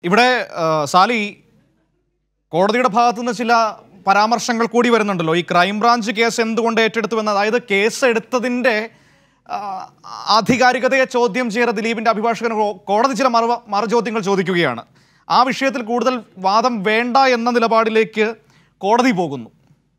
ഇവിടെ ആ, സാലി കോടതിയുടെ ഭാഗത്തു നിന്ന് ചില പരാമർശങ്ങൾ കൂടി വരുന്നുണ്ടല്ലോ ഈ ക്രൈംബ്രാഞ്ച് കേസ് എന്തുകൊണ്ട് ഏറ്റെടുത്തു എന്ന് അതായത് കേസ് എടുത്തതിൻ്റെ ആ, ആധികാരികതയെ ചോദ്യം ചെയ്ത ദിലീപിന്റെ അഭിഭാഷകൻ കോ- കോടതി ചില മറു മറുചോദ്യങ്ങൾ ചോദിക്കുകയാണ് ആ വിഷയത്തിൽ കൂടുതൽ വാദം വേണ്ട എന്ന നിലപാടിലേക്ക് കോടതി പോകുന്നു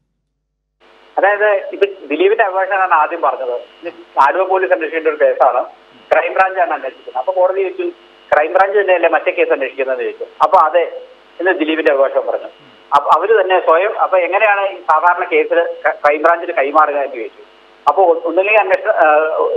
അതായത് ഇത് ദിലീപിന്റെ അഭിഭാഷകനാണ് ആദ്യം പറഞ്ഞത് ഇത് ആലുവ പോലീസ് അന്വേഷിക്കേണ്ട ഒരു കേസാണ് ക്രൈംബ്രാഞ്ചാണ് അന്വേഷിക്കുന്നത് അപ്പൊ കോടതി ചോദിച്ചു ക്രൈംബ്രാഞ്ച് തന്നെയല്ലേ മറ്റേ കേസ് അന്വേഷിക്കുന്നത് ചോദിച്ചു അപ്പൊ അതെ എന്ന് ദിലീപിന്റെ അഭിഭാഷകൻ പറഞ്ഞു അപ്പൊ അവര് തന്നെ സ്വയം അപ്പൊ എങ്ങനെയാണ് ഈ സാധാരണ കേസിൽ ക്രൈംബ്രാഞ്ചിന് കൈമാറുക എന്ന് ചോദിച്ചു അപ്പൊ ഒന്നുമില്ലെങ്കിൽ അന്വേഷണ ആ,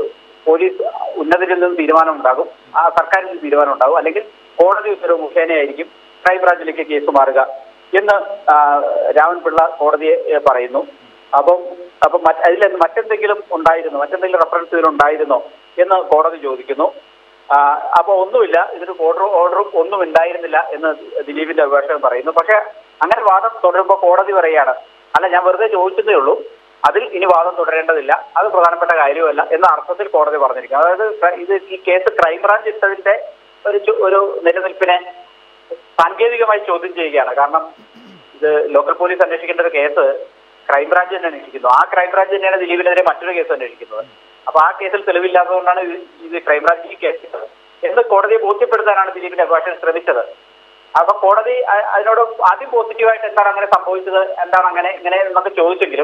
പോലീസ് ഉന്നതരിൽ നിന്ന് തീരുമാനം ഉണ്ടാകും ആ സർക്കാരിൽ നിന്ന് തീരുമാനം ഉണ്ടാകും അല്ലെങ്കിൽ കോടതി ഉത്തരവ് മുഖേനയായിരിക്കും ക്രൈംബ്രാഞ്ചിലേക്ക് കേസ് മാറുക എന്ന് ആ, രാമൻപിള്ള കോടതിയെ ഏ, പറയുന്നു അപ്പം അപ്പൊ മറ്റ് അതിൽ മറ്റെന്തെങ്കിലും ഉണ്ടായിരുന്നോ മറ്റെന്തെങ്കിലും റെഫറൻസ് ഇതിൽ ഉണ്ടായിരുന്നോ എന്ന് കോടതി ചോദിക്കുന്നു ആ, അപ്പൊ ഒന്നുമില്ല ഇതിന് ഓർഡർ ഓർഡറും ഒന്നും ഉണ്ടായിരുന്നില്ല എന്ന് ദിലീപിന്റെ അഭിഭാഷകൻ പറയുന്നു പക്ഷെ അങ്ങനെ വാദം തുടരുമ്പോൾ കോടതി പറയാണ് അല്ല ഞാൻ വെറുതെ ചോദിച്ചതേ ഉള്ളൂ അതിൽ ഇനി വാദം തുടരേണ്ടതില്ല അത് പ്രധാനപ്പെട്ട കാര്യമല്ല എന്ന അർത്ഥത്തിൽ കോടതി പറഞ്ഞിരിക്കുന്നു അതായത് ക്ര- ഇത് ഈ കേസ് ക്രൈംബ്രാഞ്ച് ഇട്ടതിന്റെ ഒരു ചു- ഒരു നിലനിൽപ്പിനെ സാങ്കേതികമായി ചോദ്യം ചെയ്യുകയാണ് കാരണം ഇത് ലോക്കൽ പോലീസ് അന്വേഷിക്കേണ്ട ഒരു കേസ് ക്രൈംബ്രാഞ്ച് തന്നെ അന്വേഷിക്കുന്നു ആ ക്രൈംബ്രാഞ്ച് തന്നെയാണ് ദിലീപിനെതിരെ മറ്റൊരു കേസ് അന്വേഷിക്കുന്നത് അപ്പൊ ആ കേസിൽ തെളിവില്ലാത്തതുകൊണ്ടാണ് ഇത് ഇത് ക്രൈംബ്രാഞ്ച് ഈ കേസ് ഇട്ടത്. എന്ന് കോടതിയെ ബോധ്യപ്പെടുത്താനാണ് ദിലീപിന്റെ അഭിഭാഷകൻ ശ്രമിച്ചത് അപ്പൊ കോടതി അ- അതിനോട് ആദ്യം പോസിറ്റീവായിട്ട് എന്താണ് അങ്ങനെ സംഭവിച്ചത് എന്താണ് അങ്ങനെ ഇങ്ങനെ എന്നൊക്കെ ചോദിച്ചെങ്കിലും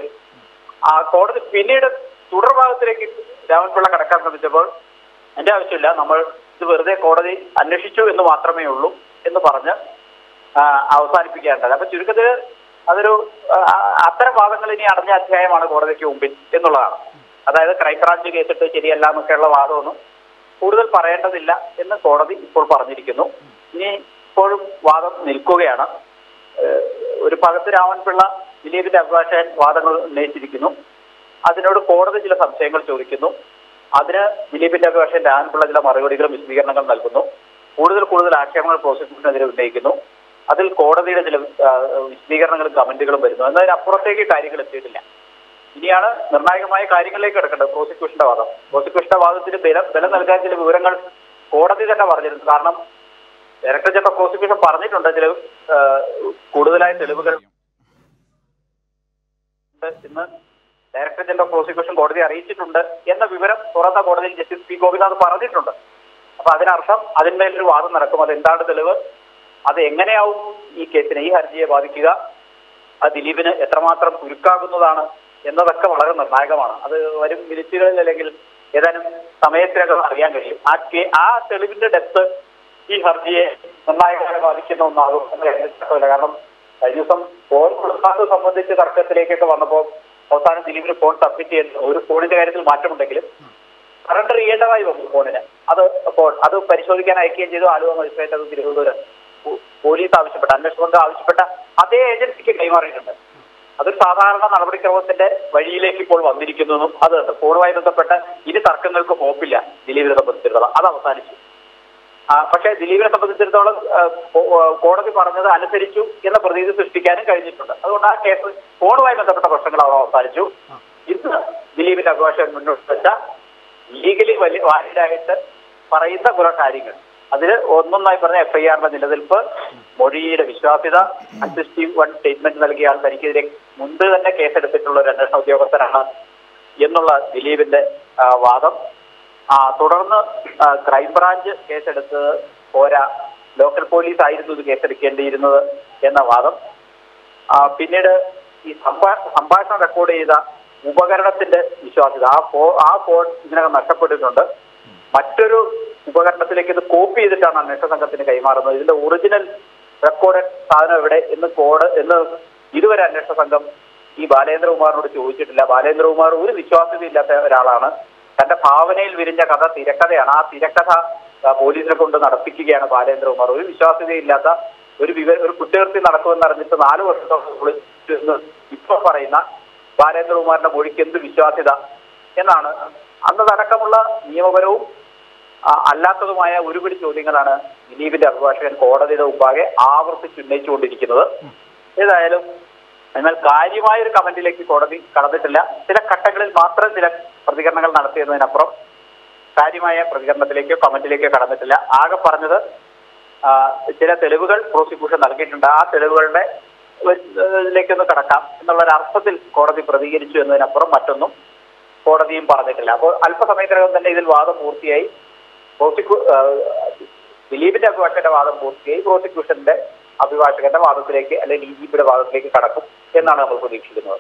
ആ കോടതി പിന്നീട് തുടർഭാഗത്തിലേക്ക് രാമൻപിള്ള കടക്കാൻ ശ്രമിച്ചപ്പോൾ എന്റെ ആവശ്യമില്ല നമ്മൾ ഇത് വെറുതെ കോടതി അന്വേഷിച്ചു എന്ന് മാത്രമേ ഉള്ളൂ എന്ന് പറഞ്ഞ് ആ, അവസാനിപ്പിക്കേണ്ടത് അപ്പൊ ചുരുക്കത്തിൽ അതൊരു ആ, അത്തരം വാദങ്ങൾ ഇനി അടഞ്ഞ അധ്യായമാണ് കോടതിക്ക് മുമ്പിൽ എന്നുള്ളതാണ് അതായത് ക്രൈംബ്രാഞ്ച് കേസിട്ട് ശരിയല്ല എന്നൊക്കെയുള്ള വാദമൊന്നും കൂടുതൽ പറയേണ്ടതില്ല എന്ന് കോടതി ഇപ്പോൾ പറഞ്ഞിരിക്കുന്നു ഇനി ഇപ്പോഴും വാദം നിൽക്കുകയാണ് ഏഹ് ഒരു ഭാഗത്ത് രാമൻപിള്ള ദിലീപിന്റെ അഭിഭാഷകൻ വാദങ്ങൾ ഉന്നയിച്ചിരിക്കുന്നു അതിനോട് കോടതി ചില സംശയങ്ങൾ ചോദിക്കുന്നു അതിന് ദിലീപിന്റെ അഭിഭാഷകൻ രാമൻപിള്ള ചില മറുപടികളും വിശദീകരണങ്ങളും നൽകുന്നു കൂടുതൽ കൂടുതൽ ആക്ഷേപങ്ങൾ പ്രോസിക്യൂഷനെതിരെ ഉന്നയിക്കുന്നു അതിൽ കോടതിയുടെ ചില ആ, വിശദീകരണങ്ങളും കമന്റുകളും വരുന്നു എന്നതിനപ്പുറത്തേക്ക് കാര്യങ്ങൾ എത്തിയിട്ടില്ല ഇനിയാണ് നിർണായകമായ കാര്യങ്ങളിലേക്ക് കിടക്കേണ്ടത് പ്രോസിക്യൂഷന്റെ വാദം പ്രോസിക്യൂഷന്റെ വാദത്തിന് ബലം ബലം നൽകാൻ ചില വിവരങ്ങൾ കോടതി തന്നെ പറഞ്ഞിരുന്നു കാരണം ഡയറക്ടർ ജനറൽ ഓഫ് പ്രോസിക്യൂഷൻ പറഞ്ഞിട്ടുണ്ട് ചില ആ, കൂടുതലായ തെളിവുകൾ ഉണ്ട് എന്ന് ഡയറക്ടർ ജനറൽ ഓഫ് പ്രോസിക്യൂഷൻ കോടതി അറിയിച്ചിട്ടുണ്ട് എന്ന വിവരം തുറന്ന കോടതിയിൽ ജസ്റ്റിസ് പി ഗോപിനാഥ് പറഞ്ഞിട്ടുണ്ട് അപ്പൊ അതിനർത്ഥം അതിന്മേലൊരു വാദം നടക്കും അത് എന്താണ് തെളിവ് അത് എങ്ങനെയാവും ഈ കേസിനെ ഈ ഹർജിയെ ബാധിക്കുക അത് ദിലീപിന് എത്രമാത്രം കുരുക്കാകുന്നതാണ് എന്നതൊക്കെ വളരെ നിർണായകമാണ് അത് വരും മിനിറ്റുകളിൽ അല്ലെങ്കിൽ ഏതാനും സമയത്തിനകം അറിയാൻ കഴിയും ആ കേ- ആ തെളിവിന്റെ ഡെപ്ത് ഈ ഹർജിയെ നിർണായകമായി ബാധിക്കുന്ന ഒന്നാകും എന്ന് കരുതിയിട്ടില്ല കാരണം കഴിഞ്ഞ ദിവസം ഫോൺ കൊടുക്കാത്തത് സംബന്ധിച്ച് തർക്കത്തിലേക്കൊക്കെ വന്നപ്പോൾ അവസാനം ദിലീപിന് ഫോൺ സബ്മിറ്റ് ചെയ്യുന്നു ഒരു ഫോണിന്റെ കാര്യത്തിൽ മാറ്റമുണ്ടെങ്കിലും സറണ്ടർ ചെയ്യേണ്ടതായി വന്നു ഫോണിന് അത് അപ്പോൾ അത് പരിശോധിക്കാൻ അയക്കുകയും ചെയ്തു ആലുവ മജിസ്ട്രേറ്റ് അത് തിരുവനന്തപുരം പോ- പോലീസ് ആവശ്യപ്പെട്ട അന്വേഷണം കൊണ്ട് ആവശ്യപ്പെട്ട അതേ ഏജൻസിക്ക് കൈമാറിയിട്ടുണ്ട് അതൊരു സാധാരണ നടപടിക്രമത്തിന്റെ വഴിയിലേക്ക് ഇപ്പോൾ വന്നിരിക്കുന്നതും അത് ഫോണുമായി ബന്ധപ്പെട്ട ഇനി തർക്കങ്ങൾക്ക് പോപ്പില്ല ദിലീപിനെ സംബന്ധിച്ചിടത്തോളം അത് അവസാനിച്ചു ആ, പക്ഷേ ദിലീപിനെ സംബന്ധിച്ചിടത്തോളം ആ, കോ- ആ, കോടതി പറഞ്ഞത് അനുസരിച്ചു എന്ന പ്രതീതി സൃഷ്ടിക്കാനും കഴിഞ്ഞിട്ടുണ്ട് അതുകൊണ്ട് ആ കേസ് ഫോണുമായി ബന്ധപ്പെട്ട പ്രശ്നങ്ങൾ അവിടെ അവസാനിച്ചു ഇന്ന് ദിലീപിന്റെ അഭിഭാഷകൻ മുന്നോട്ട് വെച്ച ലീഗലി വലിയ വാലിഡായിട്ട് പറയുന്ന കുറെ കാര്യങ്ങൾ അതിൽ ഒന്നൊന്നായി പറഞ്ഞ എഫ്ഐആറിന്റെ നിലനിൽപ്പ് മൊഴിയുടെ വിശ്വാസ്യത അസിസ്റ്റി വൺ സ്റ്റേറ്റ്മെന്റ് നൽകിയ ആൾ തനിക്കെതിരെ മുൻപ് തന്നെ കേസെടുത്തിട്ടുള്ള ഒരു അന്വേഷണ ഉദ്യോഗസ്ഥനാണ് എന്നുള്ള ദിലീപിന്റെ ആ, വാദം ആ തുടർന്ന് ആ, ക്രൈംബ്രാഞ്ച് കേസെടുത്തത് പോരാ ലോക്കൽ പോലീസ് ആയിരുന്നു ഇത് കേസെടുക്കേണ്ടിയിരുന്നത് എന്ന വാദം ആ, പിന്നീട് ഈ സംഭാ- സംഭാഷണം റെക്കോർഡ് ചെയ്ത ഉപകരണത്തിന്റെ വിശ്വാസ്യത ആ ഫോ ആ ഫോൺ ഇതിനകം നഷ്ടപ്പെട്ടിട്ടുണ്ട് മറ്റൊരു ഉപകരണത്തിലേക്ക് ഇത് കോപ്പി ചെയ്തിട്ടാണ് അന്വേഷണ സംഘത്തിന് കൈമാറുന്നത് ഇതിന്റെ ഒറിജിനൽ റെക്കോർഡഡ് സാധനം എവിടെ എന്ന് കോഡ് എന്ന് ഇതുവരെ അന്വേഷണ സംഘം ഈ ബാലേന്ദ്രകുമാറിനോട് ചോദിച്ചിട്ടില്ല ബാലേന്ദ്രകുമാർ ഒരു വിശ്വാസ്യതയില്ലാത്ത ഒരാളാണ് തന്റെ ഭാവനയിൽ വിരിഞ്ഞ കഥ തിരക്കഥയാണ് ആ തിരക്കഥ ആ, പോലീസിനെ കൊണ്ട് നടത്തിക്കുകയാണ് ബാലേന്ദ്രകുമാർ ഒരു വിശ്വാസ്യതയില്ലാത്ത ഒരു വിവര ഒരു കുറ്റകൃത്യം നടക്കുമെന്ന് അറിഞ്ഞിട്ട് നാല് വർഷത്തോളം ഒളിച്ചു എന്ന് ഇപ്പൊ പറയുന്ന ബാലേന്ദ്രകുമാറിന്റെ മൊഴിക്ക് എന്ത് വിശ്വാസ്യത എന്നാണ് അന്നതടക്കമുള്ള നിയമപരവും ആ, അല്ലാത്തതുമായ ഒരുപിടി ചോദ്യങ്ങളാണ് ദിലീപിന്റെ അഭിഭാഷകൻ കോടതിയുടെ മുമ്പാകെ ആവർത്തിച്ചുന്നയിച്ചുകൊണ്ടിരിക്കുന്നത് ഏതായാലും എന്നാൽ കാര്യമായ ഒരു കമന്റിലേക്ക് കോടതി കടന്നിട്ടില്ല ചില ഘട്ടങ്ങളിൽ മാത്രം ചില പ്രതികരണങ്ങൾ നടത്തിയതിനപ്പുറം കാര്യമായ പ്രതികരണത്തിലേക്കോ കമന്റിലേക്കോ കടന്നിട്ടില്ല ആകെ പറഞ്ഞത് ആ, ചില തെളിവുകൾ പ്രോസിക്യൂഷൻ നൽകിയിട്ടുണ്ട് ആ തെളിവുകളുടെ ലേക്കൊന്ന് കടക്കാം എന്നുള്ള ഒരു അർത്ഥത്തിൽ കോടതി പ്രതികരിച്ചു എന്നതിനപ്പുറം മറ്റൊന്നും കോടതിയും പറഞ്ഞിട്ടില്ല അപ്പോൾ അല്പസമയത്തിനകം തന്നെ ഇതിൽ വാദം പൂർത്തിയായി പ്രോസിക്യൂ ആ, ദിലീപിന്റെ അഭിഭാഷകന്റെ വാദം പൂർത്തിയായി പ്രോസിക്യൂഷന്റെ അഭിഭാഷകന്റെ വാദത്തിലേക്ക് അല്ലെങ്കിൽ ഡി ജി പിയുടെ വാദത്തിലേക്ക് കടക്കും എന്നാണ് നമ്മൾ പ്രതീക്ഷിക്കുന്നത്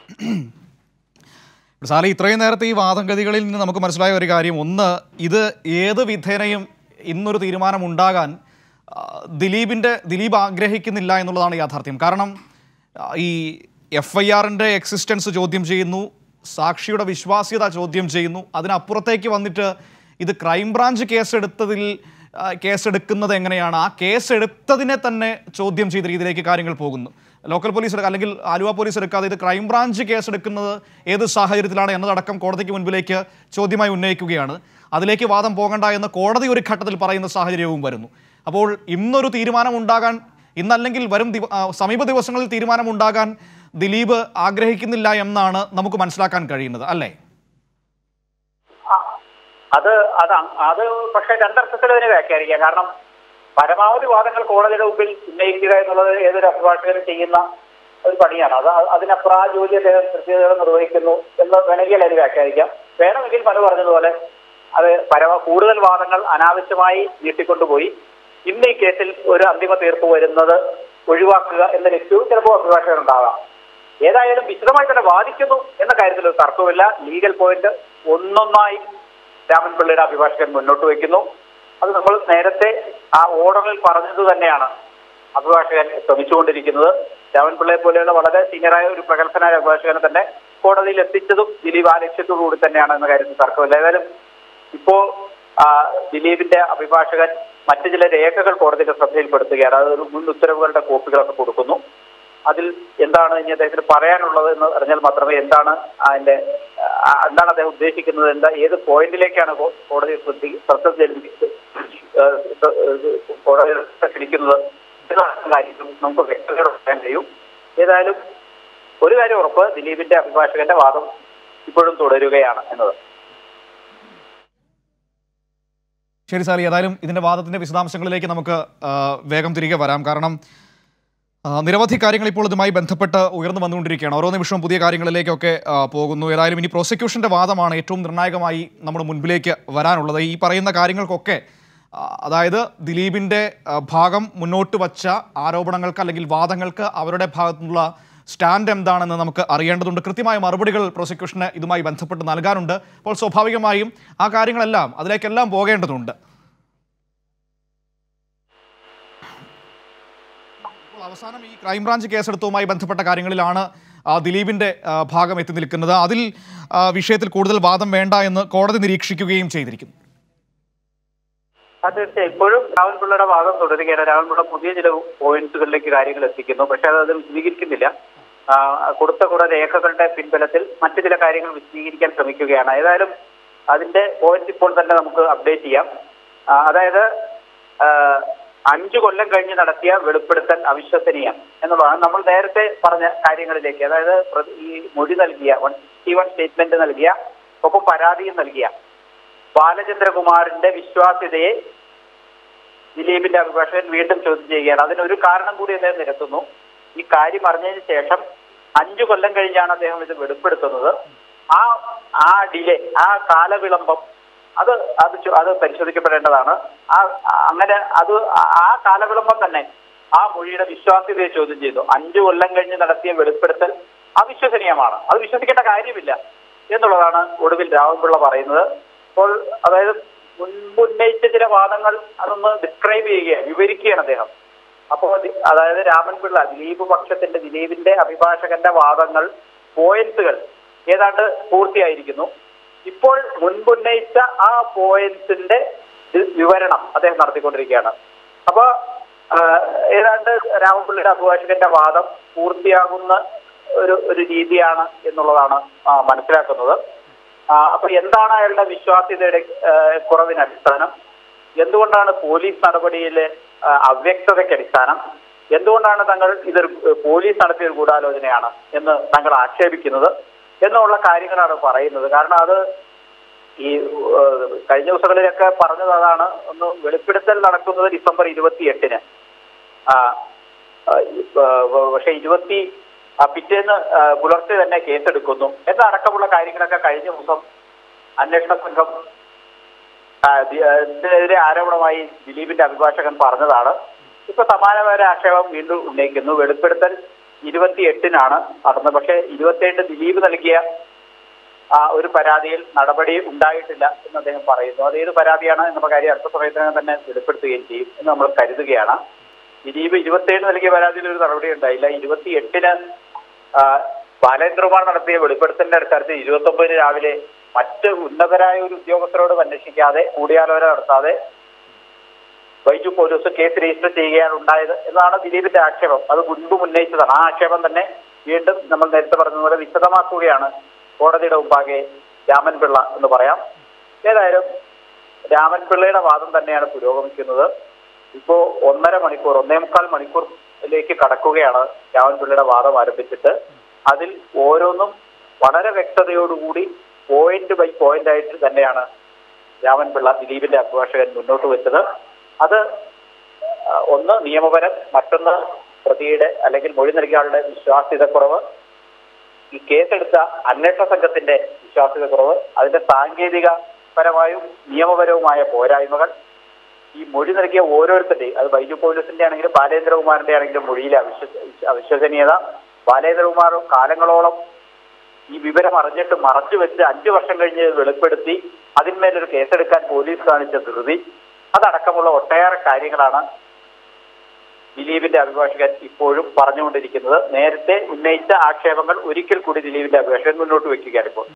സാലി ഇത്രയും നേരത്തെ ഈ വാദഗതികളിൽ നിന്ന് നമുക്ക് മനസ്സിലായ ഒരു കാര്യം ഒന്ന് ഇത് ഏത് വിധേനയും ഇന്നൊരു തീരുമാനം ഉണ്ടാകാൻ ആ, ദിലീപിൻ്റെ ദിലീപ് ആഗ്രഹിക്കുന്നില്ല എന്നുള്ളതാണ് യാഥാർത്ഥ്യം കാരണം ആ, ഈ എഫ് ഐ ആറിൻ്റെ എക്സിസ്റ്റൻസ് ചോദ്യം ചെയ്യുന്നു സാക്ഷിയുടെ വിശ്വാസ്യത ചോദ്യം ചെയ്യുന്നു അതിനപ്പുറത്തേക്ക് വന്നിട്ട് ഇത് ക്രൈംബ്രാഞ്ച് കേസെടുത്തതിൽ ആ, കേസെടുക്കുന്നത് എങ്ങനെയാണ് ആ കേസെടുത്തതിനെ തന്നെ ചോദ്യം ചെയ്ത രീതിയിലേക്ക് കാര്യങ്ങൾ പോകുന്നു ലോക്കൽ പോലീസ് എടുക്കുക അല്ലെങ്കിൽ ആലുവ പോലീസ് എടുക്കാതെ ഇത് ക്രൈംബ്രാഞ്ച് കേസെടുക്കുന്നത് ഏത് സാഹചര്യത്തിലാണ് എന്നതടക്കം കോടതിക്ക് മുൻപിലേക്ക് ചോദ്യമായി ഉന്നയിക്കുകയാണ് അതിലേക്ക് വാദം പോകണ്ട എന്ന് കോടതി ഒരു ഘട്ടത്തിൽ പറയുന്ന സാഹചര്യവും വരുന്നു അപ്പോൾ ഇന്നൊരു തീരുമാനം ഉണ്ടാകാൻ ഇന്നല്ലെങ്കിൽ വരും ദിവ- ആ, സമീപ ദിവസങ്ങളിൽ തീരുമാനം ഉണ്ടാകാൻ ദിലീപ് ആഗ്രഹിക്കുന്നില്ല എന്നാണ് നമുക്ക് മനസ്സിലാക്കാൻ കഴിയുന്നത് അല്ലേ ആ, അത് അത് അ- അത് പക്ഷെ രണ്ടർത്ഥത്തിൽ അതിനെ വ്യാഖ്യാനിക്കാം കാരണം പരമാവധി വാദങ്ങൾ കോടതിയുടെ മുമ്പിൽ ഉന്നയിക്കുക എന്നുള്ളത് ഏതൊരു അഭിഭാഷകനും ചെയ്യുന്ന ഒരു പണിയാണ് അത് അ- അതിനപ്പുറം ആ ജോലി അദ്ദേഹം കൃത്യതയോടെ നിർവഹിക്കുന്നു എന്ന് വേണമെങ്കിൽ അതിന് വ്യാഖ്യാനിക്കാം വേണമെങ്കിൽ മനു പറഞ്ഞതുപോലെ അത് പരമ കൂടുതൽ വാദങ്ങൾ അനാവശ്യമായി നീട്ടിക്കൊണ്ടുപോയി ഇന്ന് ഈ കേസിൽ ഒരു അന്തിമ തീർപ്പ് വരുന്നത് ഒഴിവാക്കുക എന്ന ലക്ഷ്യവും ചിലപ്പോൾ അഭിഭാഷകരുണ്ടാകാം ഏതായാലും വിശദമായി തന്നെ വാദിക്കുന്നു എന്ന കാര്യത്തിൽ ഒരു തർക്കമില്ല ലീഗൽ പോയിന്റ് ഒന്നൊന്നായി രാമൻപിള്ളയുടെ അഭിഭാഷകൻ മുന്നോട്ട് വയ്ക്കുന്നു അത് നമ്മൾ നേരത്തെ ആ ഓർഡറിൽ പറഞ്ഞത് തന്നെയാണ് അഭിഭാഷകൻ ശ്രമിച്ചുകൊണ്ടിരിക്കുന്നത് രാമൻപിള്ളയെ പോലെയുള്ള വളരെ സീനിയറായ ഒരു പ്രഗത്ഭനായ അഭിഭാഷകനെ തന്നെ കോടതിയിൽ എത്തിച്ചതും ദിലീപ് ആ ലക്ഷ്യത്തോടു കൂടി തന്നെയാണ് എന്ന കാര്യത്തിൽ തർക്കമില്ല ഏതായാലും ഇപ്പോ ആ, ദിലീപിന്റെ അഭിഭാഷകൻ മറ്റു ചില രേഖകൾ കോടതിയുടെ ശ്രദ്ധയിൽപ്പെടുത്തുകയാണ് അത് ഒരു മുൻ ഉത്തരവുകളുടെ കോപ്പികളൊക്കെ കൊടുക്കുന്നു അതിൽ എന്താണ് ഇനി അദ്ദേഹത്തിന് പറയാനുള്ളത് എന്ന് അറിഞ്ഞാൽ മാത്രമേ എന്താണ് അതിന്റെ ആ, എന്താണ് അദ്ദേഹം ഉദ്ദേശിക്കുന്നത് എന്താ ഏത് പോയിന്റിലേക്കാണ് കോ- കോടതി ശ്രദ്ധി ശ്രദ്ധ ചെലുത്തി- ഏഹ് ഏഹ് കോടതി ശ്രദ്ധ ക്ഷണിക്കുന്നത് എന്നതാണ് കാര്യം നമുക്ക് വ്യക്തതയോടെ പറയാൻ കഴിയും ഏതായാലും ഒരു കാര്യം ഉറപ്പ് ദിലീപിന്റെ അഭിഭാഷകന്റെ വാദം ഇപ്പോഴും തുടരുകയാണ് എന്നത് ശരി സാർ ഏതായാലും ഇതിൻ്റെ വാദത്തിൻ്റെ വിശദാംശങ്ങളിലേക്ക് നമുക്ക് ആ, വേഗം തിരികെ വരാം കാരണം ആ, നിരവധി കാര്യങ്ങൾ ഇപ്പോൾ ഇതുമായി ബന്ധപ്പെട്ട് ഉയർന്നു വന്നുകൊണ്ടിരിക്കുകയാണ് ഓരോ നിമിഷവും പുതിയ കാര്യങ്ങളിലേക്കൊക്കെ ആ, പോകുന്നു ഏതായാലും ഇനി പ്രോസിക്യൂഷൻ്റെ വാദമാണ് ഏറ്റവും നിർണായകമായി നമ്മുടെ മുൻപിലേക്ക് വരാനുള്ളത് ഈ പറയുന്ന കാര്യങ്ങൾക്കൊക്കെ ആ, അതായത് ദിലീപിൻ്റെ ആ, ഭാഗം മുന്നോട്ട് വച്ച ആരോപണങ്ങൾക്ക് അല്ലെങ്കിൽ വാദങ്ങൾക്ക് അവരുടെ ഭാഗത്തുനിന്നുള്ള സ്റ്റാൻഡ് എന്താണെന്ന് നമുക്ക് അറിയേണ്ടതുണ്ട് കൃത്യമായ മറുപടികൾ പ്രോസിക്യൂഷന് ഇതുമായി ബന്ധപ്പെട്ട് നൽകാനുണ്ട് അപ്പോൾ സ്വാഭാവികമായും ആ കാര്യങ്ങളെല്ലാം അതിലേക്കെല്ലാം പോകേണ്ടതുണ്ട് ഇപ്പോൾ അവസാനം ഈ ക്രൈംബ്രാഞ്ച് കേസെടുത്തതുമായി ബന്ധപ്പെട്ട കാര്യങ്ങളിലാണ് ആ, ദിലീപിന്റെ ആ, ഭാഗം എത്തി നിൽക്കുന്നത് അതിൽ ആ, വിഷയത്തിൽ കൂടുതൽ വാദം വേണ്ട എന്ന് കോടതി നിരീക്ഷിക്കുകയും ചെയ്തിരിക്കുന്നു അത് തീർച്ചയായും ഇപ്പോഴും രാഹുൽപിള്ളയുടെ വാദം തുടരുകയാണ് രാഹുൽപിള്ള പുതിയ ചില പോയിന്റ്സുകളിലേക്ക് കാര്യങ്ങൾ എത്തിക്കുന്നു പക്ഷെ അത് വിശദീകരിക്കുന്നില്ല ആ, കൊടുത്ത കുറെ രേഖകളുടെ പിൻബലത്തിൽ മറ്റു ചില കാര്യങ്ങൾ വിശദീകരിക്കാൻ ശ്രമിക്കുകയാണ് ഏതായാലും അതിന്റെ പോയിന്റ് ഇപ്പോൾ തന്നെ നമുക്ക് അപ്ഡേറ്റ് ചെയ്യാം ആ, അതായത് ആ, അഞ്ചു കൊല്ലം കഴിഞ്ഞ് നടത്തിയ വെളിപ്പെടുത്തൽ അവിശ്വസനീയം എന്നുള്ളതാണ് നമ്മൾ നേരത്തെ പറഞ്ഞ കാര്യങ്ങളിലേക്ക് അതായത് പ്ര- ഈ മൊഴി നൽകിയ വൺ സിക്സ്റ്റി വൺ സ്റ്റേറ്റ്മെന്റ് നൽകിയ ഒപ്പം പരാതിയും നൽകിയ ബാലചന്ദ്രകുമാറിന്റെ വിശ്വാസ്യതയെ ദിലീപിന്റെ അഭിഭാഷകൻ വീണ്ടും ചോദ്യം ചെയ്യുകയാണ് അതിനൊരു കാരണം കൂടി അദ്ദേഹം നിരത്തുന്നു ഈ കാര്യം അറിഞ്ഞതിന് ശേഷം അഞ്ചു കൊല്ലം കഴിഞ്ഞാണ് അദ്ദേഹം ഇത് വെളിപ്പെടുത്തുന്നത് ആ ആ ഡിലേ ആ കാലവിളംബം അത് അത് ചോ- അത് പരിശോധിക്കപ്പെടേണ്ടതാണ് ആ ആ- അങ്ങനെ അത് ആ- ആ കാലവിളംബം തന്നെ ആ മൊഴിയുടെ വിശ്വാസ്യതയെ ചോദ്യം ചെയ്തു അഞ്ചു കൊല്ലം കഴിഞ്ഞ് നടത്തിയ വെളിപ്പെടുത്തൽ അവിശ്വസനീയമാണ് അത് വിശ്വസിക്കേണ്ട കാര്യമില്ല എന്നുള്ളതാണ് ഒടുവിൽ രാമൻപിള്ള പറയുന്നത് അപ്പോൾ അതായത് മുൻപ് ഉന്നയിച്ച ചില വാദങ്ങൾ അതൊന്ന് ഡിസ്ക്രൈബ് ചെയ്യുകയാണ് വിവരിക്കുകയാണ് അദ്ദേഹം അപ്പോൾ ദി- അതായത് രാമൻപിള്ള ദിലീപ് പക്ഷത്തിന്റെ ദിലീപിന്റെ അഭിഭാഷകന്റെ വാദങ്ങൾ പോയിന്റ്സുകൾ ഏതാണ്ട് പൂർത്തിയായിരിക്കുന്നു ഇപ്പോൾ മുൻപുന്നയിച്ച ആ പോയിന്റ്സിന്റെ വി- വിവരണം അദ്ദേഹം നടത്തിക്കൊണ്ടിരിക്കുകയാണ് അപ്പൊ ആ, ഏതാണ്ട് രാമൻപിള്ളയുടെ അഭിഭാഷകന്റെ വാദം പൂർത്തിയാകുന്ന ഒരു ഒരു രീതിയാണ് എന്നുള്ളതാണ് ആ, മനസ്സിലാക്കുന്നത് ആ, അപ്പൊ എന്താണ് അയാളുടെ വിശ്വാസ്യതയുടെ ആ, കുറവിന് അടിസ്ഥാനം എന്തുകൊണ്ടാണ് പോലീസ് നടപടിയിലെ ആ, അവ്യക്തതയ്ക്ക് അടിസ്ഥാനം എന്തുകൊണ്ടാണ് തങ്ങൾ ഇതൊരു ഏഹ്, പോലീസ് നടത്തിയ ഒരു ഗൂഢാലോചനയാണ് എന്ന് തങ്ങൾ ആക്ഷേപിക്കുന്നത് എന്നുള്ള കാര്യങ്ങളാണ് പറയുന്നത് കാരണം അത് ഈ ഏഹ്, കഴിഞ്ഞ ദിവസങ്ങളിലൊക്കെ പറഞ്ഞത് അതാണ് ഒന്ന് വെളിപ്പെടുത്തൽ നടക്കുന്നത് ഡിസംബർ ഇരുപത്തി എട്ടിന് ആ ആ, ആ, പക്ഷെ ഇരുപത്തി ആ, പിറ്റേന്ന് ആ, പുലർച്ചെ തന്നെ കേസെടുക്കുന്നു എന്നടക്കമുള്ള കാര്യങ്ങളൊക്കെ കഴിഞ്ഞ ദിവസം അന്വേഷണ സംഘം ആ, ദി- ആ, ഇതിനെതിരെ ആരോപണമായി ദിലീപിന്റെ അഭിഭാഷകൻ പറഞ്ഞതാണ് ഇപ്പൊ സമാനമായ ഒരു ആക്ഷേപം വീണ്ടും ഉന്നയിക്കുന്നു വെളിപ്പെടുത്തൽ ഇരുപത്തി എട്ടിനാണ് നടന്നത് പക്ഷേ ഇരുപത്തിയേഴ് ദിലീപ് നൽകിയ ആ ഒരു പരാതിയിൽ നടപടി ഉണ്ടായിട്ടില്ല എന്ന് അദ്ദേഹം പറയുന്നു അത് ഏത് പരാതിയാണ് എന്നുള്ള കാര്യം അടുത്ത സമയത്തിനകം തന്നെ വെളിപ്പെടുത്തുകയും ചെയ്യും എന്ന് നമ്മൾ കരുതുകയാണ് ദിലീപ് ഇരുപത്തിയേഴ് നൽകിയ പരാതിയിൽ ഒരു നടപടി ഉണ്ടായില്ല ഇരുപത്തി എട്ടിന് ബാലേന്ദ്രകുമാർ നടത്തിയ വെളിപ്പെടുത്തലിന്റെ അടിസ്ഥാനത്തിൽ ഇരുപത്തി ഒമ്പതിന് രാവിലെ മറ്റ് ഉന്നതരായ ഒരു ഉദ്യോഗസ്ഥരോട് അന്വേഷിക്കാതെ കൂടിയാലോചന നടത്താതെ വൈജു പോലീസ് കേസ് രജിസ്റ്റർ ചെയ്യുകയാണ് ഉണ്ടായത് എന്നാണ് ദിലീപിന്റെ ആക്ഷേപം അത് മുൻപ് ഉന്നയിച്ചതാണ് ആ ആക്ഷേപം തന്നെ വീണ്ടും നമ്മൾ നേരത്തെ പറഞ്ഞതുപോലെ വിശദമാക്കുകയാണ് കോടതിയുടെ മുമ്പാകെ രാമൻപിള്ള എന്ന് പറയാം ഏതായാലും രാമൻപിള്ളയുടെ വാദം തന്നെയാണ് പുരോഗമിക്കുന്നത് ഇപ്പോ ഒന്നര മണിക്കൂർ ഒന്നേ മുക്കാൽ മണിക്കൂറിലേക്ക് കടക്കുകയാണ് രാമൻപിള്ളയുടെ വാദം ആരംഭിച്ചിട്ട് അതിൽ ഓരോന്നും വളരെ വ്യക്തതയോടുകൂടി പോയിന്റ് ബൈ പോയിന്റ് ആയിട്ട് തന്നെയാണ് രാമൻപിള്ള ദിലീപിന്റെ അഭിഭാഷകൻ മുന്നോട്ട് വെച്ചത് അത് ആ, ഒന്ന് നിയമപരം മറ്റൊന്ന് പ്രതിയുടെ അല്ലെങ്കിൽ മൊഴി നൽകിയ ആളുടെ വിശ്വാസ്യതക്കുറവ് ഈ കേസെടുത്ത അന്വേഷണ സംഘത്തിന്റെ വിശ്വാസ്യതക്കുറവ് അതിന്റെ സാങ്കേതിക പരമായും നിയമപരവുമായ പോരായ്മകൾ ഈ മൊഴി നൽകിയ ഓരോരുത്തരുടെയും അത് ബൈജു പോലീസിന്റെ ആണെങ്കിലും ബാലേന്ദ്രകുമാറിന്റെ ആണെങ്കിലും മൊഴിയിലെ അവിശ്വ അവിശ്വസനീയത ബാലേന്ദ്രകുമാറും കാലങ്ങളോളം ഈ വിവരം അറിഞ്ഞിട്ട് മറച്ചു വെച്ച് അഞ്ചു വർഷം കഴിഞ്ഞ് ഇത് വെളിപ്പെടുത്തി അതിന്മേലൊരു കേസെടുക്കാൻ പോലീസ് കാണിച്ച ധൃതി അതടക്കമുള്ള ഒട്ടേറെ കാര്യങ്ങളാണ് ദിലീപിന്റെ അഭിഭാഷകൻ ഇപ്പോഴും പറഞ്ഞുകൊണ്ടിരിക്കുന്നത് നേരത്തെ ഉന്നയിച്ച ആക്ഷേപങ്ങൾ ഒരിക്കൽ കൂടി ദിലീപിന്റെ അഭിഭാഷകൻ മുന്നോട്ട് വെക്കുകയാണ് ഇപ്പോൾ